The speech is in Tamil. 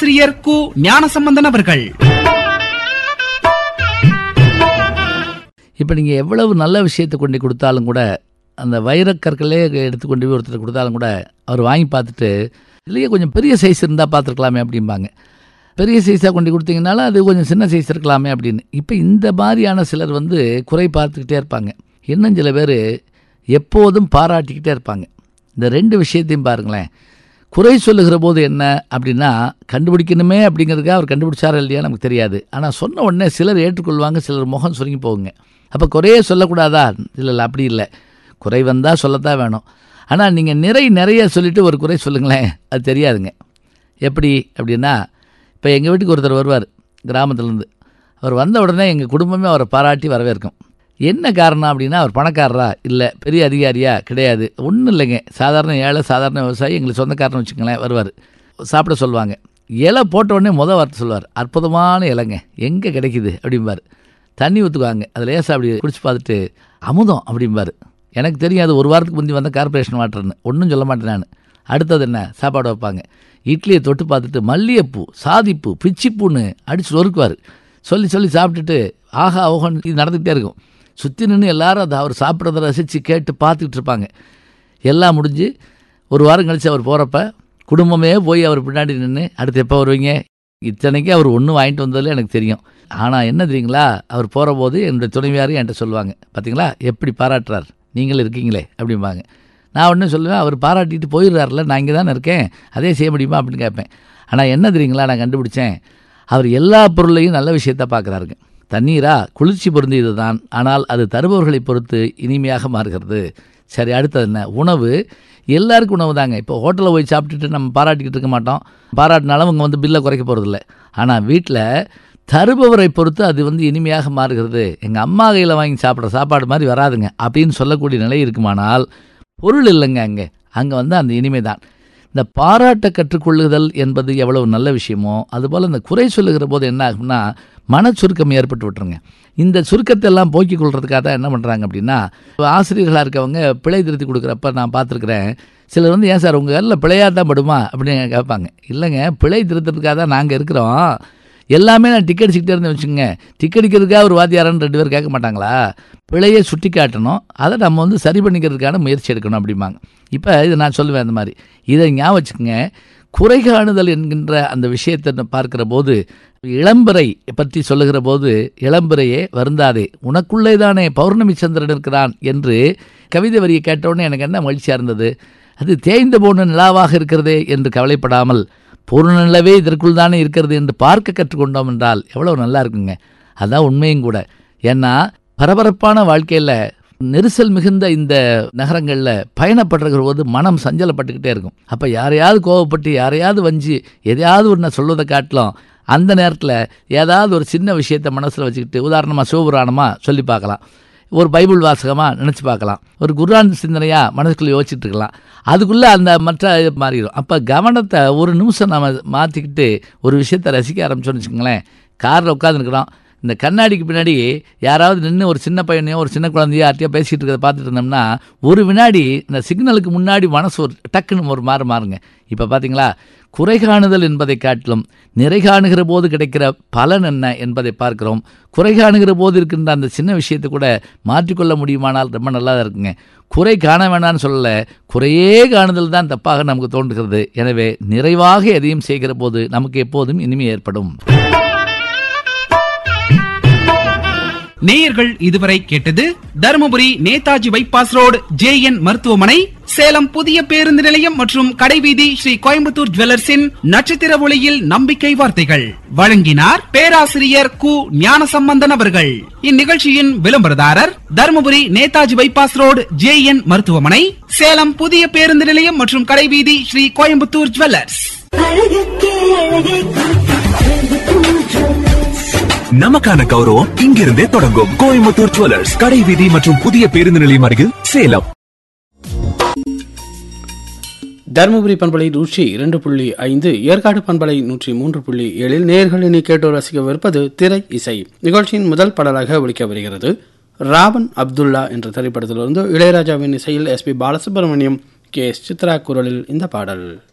பேராசிரியர் கு ஞானசம்பந்தன் அவர்கள் இப்போ நீங்கள் எவ்வளவு நல்ல விஷயத்தை கொண்டு கொடுத்தாலும் கூட அந்த வைரக்கற்களே எடுத்து கொண்டு போய் ஒருத்தர் கொடுத்தாலும் கூட அவர் வாங்கி பார்த்துட்டு இல்லையே கொஞ்சம் பெரிய சைஸ் இருந்தால் பார்த்துருக்கலாமே அப்படிம்பாங்க பெரிய சைஸாக கொண்டு கொடுத்தீங்கனாலும் அது கொஞ்சம் சின்ன சைஸ் இருக்கலாமே அப்படின்னு இப்போ இந்த மாதிரியான சிலர் வந்து குறை பார்த்துக்கிட்டே இருப்பாங்க இன்னும் சில பேர் எப்போதும் பாராட்டிக்கிட்டே இருப்பாங்க இந்த ரெண்டு விஷயத்தையும் பாருங்களேன் குறை சொல்லுகிற போது என்ன அப்படின்னா கண்டுபிடிக்கணுமே அப்படிங்கிறதுக்காக அவர் கண்டுபிடிச்சாரா இல்லையா நமக்கு தெரியாது ஆனால் சொன்ன உடனே சிலர் ஏற்றுக்கொள்வாங்க சிலர் முகம் சுருங்கி போகுங்க அப்போ குறையே சொல்லக்கூடாதா இல்லை இல்லை அப்படி இல்லை குறை வந்தால் சொல்லத்தான் வேணும் ஆனால் நீங்கள் நிறை நிறைய சொல்லிட்டு ஒரு குறை சொல்லுங்களேன் அது தெரியாதுங்க எப்படி அப்படின்னா இப்போ எங்கள் வீட்டுக்கு ஒருத்தர் வருவார் கிராமத்துலேருந்து அவர் வந்த உடனே எங்கள் குடும்பமே அவரை பாராட்டி வரவேற்கும் என்ன காரணம் அப்படின்னா அவர் பணக்காரரா இல்லை பெரிய அதிகாரியா கிடையாது ஒன்றும் இல்லைங்க சாதாரண ஏழை சாதாரண விவசாயி எங்களுக்கு சொந்தக்காரன்னு வச்சுக்கங்களேன் வருவார் சாப்பிட சொல்லுவாங்க இலை போட்ட உடனே முத வார்த்தை சொல்லுவார் அற்புதமான இலைங்க எங்கே கிடைக்குது அப்படிம்பார் தண்ணி ஊற்றுக்குவாங்க அதில் லேசாக அப்படி குடிச்சு பார்த்துட்டு அமுதம் அப்படிம்பார் எனக்கு தெரியும் அது ஒரு வாரத்துக்கு முந்தி வந்த கார்பரேஷன் வாட்டர்னு ஒன்றும் சொல்ல மாட்டேன் நான் அடுத்தது என்ன சாப்பாடு வைப்பாங்க இட்லியை தொட்டு பார்த்துட்டு மல்லிகைப்பூ சாதிப்பூ பிச்சிப்பூன்னு அடிச்சு நொறுக்குவார் சொல்லி சொல்லி சாப்பிட்டுட்டு ஆஹா ஓஹோன்னு இது நடந்துக்கிட்டே இருக்கும் சுற்றி நின்று எல்லாரும் அதை அவர் சாப்பிட்றத ரசித்து கேட்டு பார்த்துக்கிட்டு இருப்பாங்க எல்லாம் முடிஞ்சு ஒரு வாரம் கழித்து அவர் போகிறப்ப குடும்பமே போய் அவர் பின்னாடி நின்று அடுத்து எப்போ வருவீங்க இத்தனைக்கு அவர் ஒன்று வாங்கிட்டு வந்ததில் எனக்கு தெரியும் ஆனால் என்ன தெரியுங்களா அவர் போகிற போது என்னுடைய துணைவியாரையும் என்கிட்ட சொல்லுவாங்க பார்த்தீங்களா எப்படி பாராட்டுறார் நீங்களும் இருக்கீங்களே அப்படிம்பாங்க நான் ஒன்றும் சொல்லுவேன் அவர் பாராட்டிட்டு போயிடுறாருல நான் இங்கே தானே இருக்கேன் அதே செய்ய முடியுமா அப்படின்னு கேட்பேன் ஆனால் என்ன தெரியுங்களா நான் கண்டுபிடிச்சேன் அவர் எல்லா பொருளையும் நல்ல விஷயத்த பார்க்குறாருங்க தண்ணீரா குளிர்ச்சி பொருந்தியது தான் ஆனால் அது தருபவர்களை பொறுத்து இனிமையாக மாறுகிறது சரி அடுத்தது என்ன உணவு எல்லாருக்கும் உணவு தாங்க இப்போ ஹோட்டலில் போய் சாப்பிட்டுட்டு நம்ம பாராட்டிக்கிட்டு இருக்க மாட்டோம் பாராட்டினாலும் அவங்க வந்து பில்லை குறைக்க போகிறதில்ல ஆனால் வீட்டில் தருபவரை பொறுத்து அது வந்து இனிமையாக மாறுகிறது எங்கள் அம்மா கையில் வாங்கி சாப்பிட்ற சாப்பாடு மாதிரி வராதுங்க அப்படின்னு சொல்லக்கூடிய நிலை இருக்குமானால் பொருள் இல்லைங்க அங்கே அங்கே வந்து அந்த இனிமை தான் இந்த பாராட்ட கற்றுக்கொள்ளுதல் என்பது எவ்வளவு நல்ல விஷயமோ அதுபோல் இந்த குறை சொல்லுகிற போது என்ன ஆகும்னா மனச்சுருக்கம் ஏற்பட்டு விட்டுருங்க இந்த சுருக்கத்தை எல்லாம் போக்கிக் கொள்றதுக்காக தான் என்ன பண்ணுறாங்க அப்படின்னா ஆசிரியர்களாக இருக்கவங்க பிழை திருத்தி கொடுக்குறப்ப நான் பார்த்துருக்குறேன் சிலர் வந்து ஏன் சார் உங்கள் கல்லில் பிழையாக தான் படுமா அப்படின்னு கேட்பாங்க இல்லைங்க பிழை திருத்துறதுக்காக தான் நாங்கள் இருக்கிறோம் எல்லாமே நான் டிக்கெட் அடிச்சுக்கிட்டே இருந்தேன் வச்சுக்கோங்க டிக்கெட் அடிக்கிறதுக்காக ஒரு வாத்தியாரன்னு ரெண்டு பேர் கேட்க மாட்டாங்களா பிழையை சுட்டி காட்டணும் அதை நம்ம வந்து சரி பண்ணிக்கிறதுக்கான முயற்சி எடுக்கணும் அப்படிம்பாங்க இப்போ இதை நான் சொல்லுவேன் அந்த மாதிரி இதை ஞாபகம் வச்சுக்கோங்க குறை காணுதல் என்கின்ற அந்த விஷயத்தை பார்க்கிற போது இளம்பிறை பற்றி சொல்லுகிற போது இளம்பிறையே வருந்தாதே உனக்குள்ளே தானே பௌர்ணமி சந்திரன் இருக்கிறான் என்று கவிதை வரியை கேட்டவுடனே எனக்கு என்ன மகிழ்ச்சியாக இருந்தது அது தேய்ந்த போன நிலாவாக இருக்கிறதே என்று கவலைப்படாமல் பூர்ண நிலவே இதற்குள் தானே இருக்கிறது என்று பார்க்க கற்றுக்கொண்டோம் என்றால் எவ்வளோ நல்லா இருக்குங்க அதான் உண்மையும் கூட ஏன்னா பரபரப்பான வாழ்க்கையில் நெரிசல் மிகுந்த இந்த நகரங்களில் பயணப்படுற போது மனம் சஞ்சலப்பட்டுக்கிட்டே இருக்கும் அப்போ யாரையாவது கோவப்பட்டு யாரையாவது வஞ்சி எதையாவது ஒன்று சொல்வதை காட்டலாம் அந்த நேரத்தில் ஏதாவது ஒரு சின்ன விஷயத்தை மனசில் வச்சுக்கிட்டு உதாரணமாக சிவபுராணமாக சொல்லி பார்க்கலாம் ஒரு பைபிள் வாசகமாக நினச்சி பார்க்கலாம் ஒரு குர்ஆன் சிந்தனையாக மனசுக்குள்ளே யோசிச்சுட்டு இருக்கலாம் அதுக்குள்ளே அந்த மற்ற இது மாறிடும் அப்போ கவனத்தை ஒரு நிமிஷம் நம்ம மாற்றிக்கிட்டு ஒரு விஷயத்தை ரசிக்க ஆரம்பிச்சோன்னு வச்சுக்கோங்களேன் காரில் உட்காந்துருக்குறோம் இந்த கண்ணாடிக்கு பின்னாடி யாராவது நின்று ஒரு சின்ன பையனையோ ஒரு சின்ன குழந்தையோ யார்ட்டையோ பேசிகிட்டு இருக்கிறத பார்த்துட்டு இருந்தோம்னா ஒரு வினாடி இந்த சிக்னலுக்கு முன்னாடி மனசு ஒரு டக்குன்னு ஒரு மாறு மாறுங்க இப்போ பார்த்தீங்களா குறை காணுதல் என்பதை காட்டிலும் நிறை காணுகிற போது கிடைக்கிற பலன் என்ன என்பதை பார்க்கிறோம் குறை காணுகிற போது இருக்கின்ற அந்த சின்ன விஷயத்தை கூட மாற்றிக்கொள்ள முடியுமானால் ரொம்ப நல்லா தான் இருக்குங்க குறை காண வேணாம்னு சொல்லலை குறையே காணுதல் தான் தப்பாக நமக்கு தோன்றுகிறது எனவே நிறைவாக எதையும் செய்கிற போது நமக்கு எப்போதும் இனிமை ஏற்படும் நேயர்கள் இதுவரை கேட்டது Dharmapuri Netaji bypass road J N மருத்துவமனை சேலம் புதிய பேருந்து நிலையம் மற்றும் கடைவீதி ஸ்ரீ கோயம்புத்தூர் ஜுவல்லர்ஸின் நட்சத்திர ஒளியில் நம்பிக்கை வார்த்தைகள் வழங்கினார் பேராசிரியர் கு ஞானசம்பந்தன் அவர்கள் இந்நிகழ்ச்சியின் விளம்பரதாரர் Dharmapuri Netaji bypass road J N மருத்துவமனை சேலம் புதிய பேருந்து நிலையம் மற்றும் கடைவீதி ஸ்ரீ கோயம்புத்தூர் ஜுவல்லர்ஸ் அழகுக்கே அழகே நமக்கான கௌரவம் இங்கிருந்தே தொடங்கும் கோயம்புத்தூர் ஜுவல்லர்ஸ் கடை வீதி மற்றும் புதிய பேருந்து நிலையம் அருகில் சேலம் தருமபுரி பண்பலை நூற்றி இரண்டு புள்ளி ஐந்து ஏற்காடு பண்பலை நூற்றி மூன்று புள்ளி ஏழில் நேர்களினி கேட்டோர் ரசிக்கவிருப்பது திரை இசை நிகழ்ச்சியின் முதல் பாடலாக ஒலிக்க வருகிறது ராவன் அப்துல்லா என்ற திரைப்படத்திலிருந்து இளையராஜாவின் இசையில் S P Balasubrahmanyam K S Chithra குரலில் இந்த பாடல்